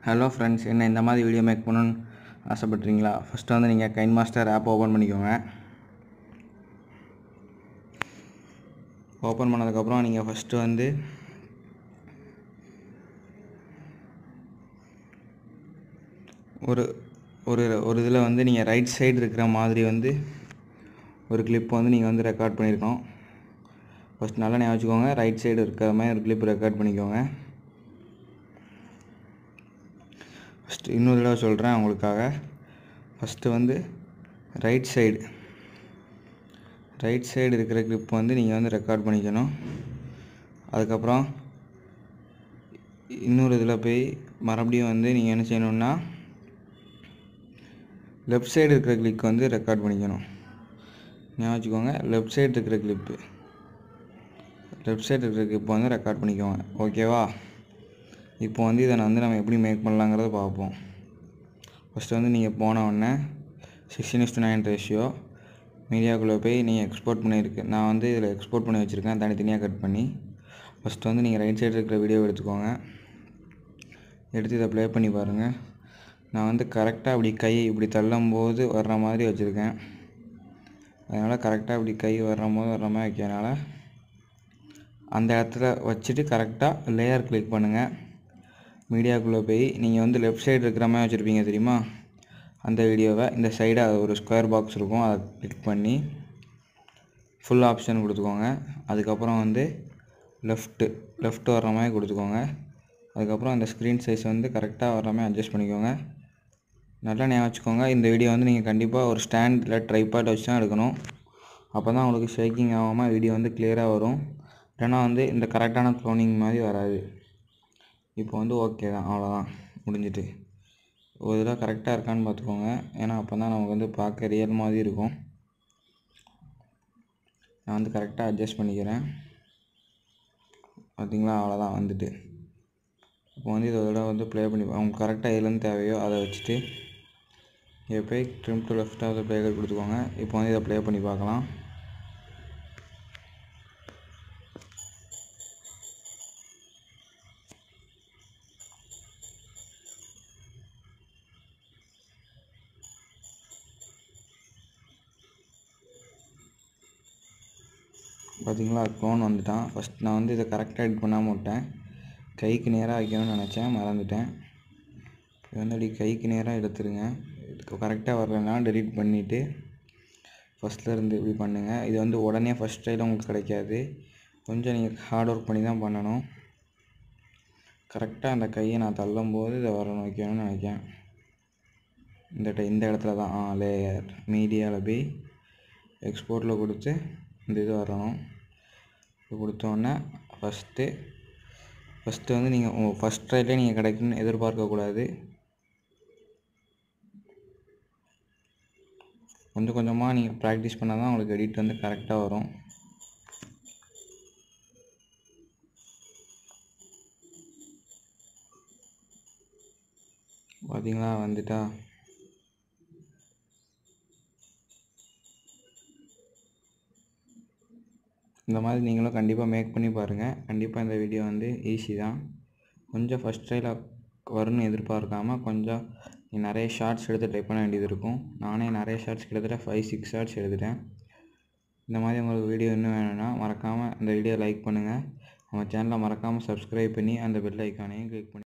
hello friends என்ன இந்த மாதிரி வீடியோ மேக் பண்ணணும்னு ஆசைப்பட்றீங்களா ஃபஸ்ட்டு வந்து நீங்கள் கைன் மாஸ்டர் ஆப் ஓப்பன் பண்ணிக்கோங்க ஓப்பன் பண்ணதுக்கப்புறம் நீங்கள் ஃபஸ்ட்டு வந்து ஒரு ஒரு ஒரு இதில் வந்து நீங்கள் ரைட் சைடு இருக்கிற மாதிரி வந்து ஒரு கிளிப் வந்து நீங்கள் வந்து ரெக்கார்ட் பண்ணியிருக்கணும் ஃபஸ்ட் நல்லா ஞாபகம் வச்சுக்கோங்க ரைட் சைடு இருக்கிற மாதிரி ஒரு கிளிப் ரெக்கார்ட் பண்ணிக்கோங்க ஃபஸ்ட்டு இன்னொரு தடவை சொல்கிறேன் உங்களுக்காக ஃபஸ்ட்டு வந்து ரைட் சைடு ரைட் சைடு இருக்கிற கிளிப் வந்து நீங்கள் வந்து ரெக்கார்ட் பண்ணிக்கணும் அதுக்கப்புறம் இன்னொரு இதில் போய் மறுபடியும் வந்து நீங்கள் என்ன செய்யணுன்னா லெஃப்ட் சைடு இருக்கிற கிளிக் வந்து ரெக்கார்ட் பண்ணிக்கணும் ஞாபகம் வச்சுக்கோங்க லெஃப்ட் சைடு இருக்கிற கிளிப்பு லெஃப்ட் சைடு இருக்கிற கிளிப் வந்து ரெக்கார்ட் பண்ணிக்கோங்க ஓகேவா இப்போ வந்து இதை வந்து நம்ம எப்படி மேக் பண்ணலாங்கிறத பார்ப்போம் ஃபஸ்ட்டு வந்து நீங்கள் போன உடனே சிக்ஸ்டீன் இஸ்டு நைன் ரேஷியோ மீடியாக்குள்ளே போய் நீங்கள் எக்ஸ்போர்ட் பண்ணியிருக்கு நான் வந்து இதில் எக்ஸ்போர்ட் பண்ணி வச்சுருக்கேன் தனித்தனியாக கட் பண்ணி ஃபஸ்ட்டு வந்து நீங்கள் ரைட் சைடு இருக்கிற வீடியோ எடுத்துக்கோங்க எடுத்து இதை ப்ளே பண்ணி பாருங்கள் நான் வந்து கரெக்டாக அப்படி கை இப்படி தள்ளும் போது வர்ற மாதிரி வச்சுருக்கேன் அதனால் கரெக்டாக இப்படி கை வர்ற போது வர்ற மாதிரி வைக்கிறனால அந்த இடத்துல வச்சுட்டு கரெக்டாக லேயர் கிளிக் பண்ணுங்கள் மீடியாக்குள்ளே போய் நீங்கள் வந்து லெஃப்ட் சைடு இருக்கிற மாதிரி வச்சுருப்பீங்க தெரியுமா அந்த வீடியோவை இந்த சைடாக ஒரு ஸ்கொயர் பாக்ஸ் இருக்கும் அதை கிளிக் பண்ணி ஃபுல் ஆப்ஷன் கொடுத்துக்கோங்க அதுக்கப்புறம் வந்து லெஃப்ட்டு லெஃப்ட் வர்ற மாதிரி கொடுத்துக்கோங்க அதுக்கப்புறம் அந்த ஸ்க்ரீன் சைஸ் வந்து கரெக்டாக வர்ற மாதிரி அட்ஜஸ்ட் பண்ணிக்கோங்க நல்லா ஞாபகம் வச்சுக்கோங்க இந்த வீடியோ வந்து நீங்கள் கண்டிப்பாக ஒரு ஸ்டாண்ட் இல்லை ட்ரைபாட் வச்சு தான் எடுக்கணும் அப்போ தான் உங்களுக்கு ஷேக்கிங் ஆகாமல் வீடியோ வந்து கிளியராக வரும் இல்லைனா வந்து இந்த கரெக்டான க்ளோனிங் மாதிரி வராது இப்போ வந்து ஓகே தான் அவ்வளோதான் முடிஞ்சிட்டு ஒரு தடவை கரெக்டாக இருக்கான்னு பார்த்துக்கோங்க ஏன்னா அப்போ தான் நமக்கு வந்து பார்க்க ரியல் மாதிரி இருக்கும் நான் வந்து கரெக்டாக அட்ஜஸ்ட் பண்ணிக்கிறேன் பார்த்தீங்களா அவ்வளோதான் வந்துட்டு இப்போ வந்து இதை தடவை வந்து ப்ளே பண்ணி அவங்க கரெக்டாக எதுலேருந்து தேவையோ அதை வச்சுட்டு இங்கே போய் ட்ரிம் டு லெஃப்டாக ப்ளே கொடுத்துக்கோங்க இப்போ வந்து இதை ப்ளே பண்ணி பார்க்கலாம் பார்த்தீங்களா க்ளோன் வந்துட்டான் ஃபஸ்ட் நான் வந்து இதை கரெக்டாக எடிட் பண்ணாமல் விட்டேன் கைக்கு நேராக வைக்கணும்னு நினச்சேன் மறந்துட்டேன் இது வந்து அப்படி கைக்கு நேராக எடுத்துருங்க இதுக்கு கரெக்டாக வரலன்னா டெலீட் பண்ணிவிட்டு ஃபஸ்ட்டில் இருந்து இப்படி பண்ணுங்கள் இது வந்து உடனே ஃபஸ்ட் டைம் உங்களுக்கு கிடைக்காது கொஞ்சம் நீங்கள் ஹார்ட் ஒர்க் பண்ணி தான் பண்ணணும் கரெக்டாக அந்த கையை நான் தள்ளும் போது இதை வரணும் வைக்கணும்னு நினைக்கிறேன் இந்த டை இந்த இடத்துல தான் ஆ லேயர் மீடியாவில் போய் எக்ஸ்போர்ட்டில் கொடுத்து இந்த இது வரணும் இது கொடுத்தோன்னே ஃபஸ்ட்டு ஃபஸ்ட்டு வந்து நீங்கள் உங்கள் ஃபஸ்ட் ட்ரைலே நீங்கள் கிடைக்கும்னு எதிர்பார்க்கக்கூடாது கொஞ்சம் கொஞ்சமாக நீங்கள் ப்ராக்டிஸ் பண்ணால் தான் உங்களுக்கு எடிட் வந்து கரெக்டாக வரும் பார்த்தீங்களா வந்துட்டா இந்த மாதிரி நீங்களும் கண்டிப்பாக மேக் பண்ணி பாருங்கள் கண்டிப்பாக இந்த வீடியோ வந்து ஈஸி தான் கொஞ்சம் ஃபஸ்ட் ட்ரையில் வரும்னு எதிர்பார்க்காமல் கொஞ்சம் நிறைய ஷார்ட்ஸ் எடுத்து ட்ரை பண்ண வேண்டியது இருக்கும் நானே நிறைய ஷார்ட்ஸ் கிட்டத்தட்ட ஃபைவ் சிக்ஸ் ஷார்ட்ஸ் எடுத்துட்டேன் இந்த மாதிரி உங்களுக்கு வீடியோ இன்னும் வேணும்னா மறக்காமல் அந்த வீடியோ லைக் பண்ணுங்கள் நம்ம சேனலை மறக்காமல் சப்ஸ்கிரைப் பண்ணி அந்த பெல் ஐக்கானையும் கிளிக் பண்ணி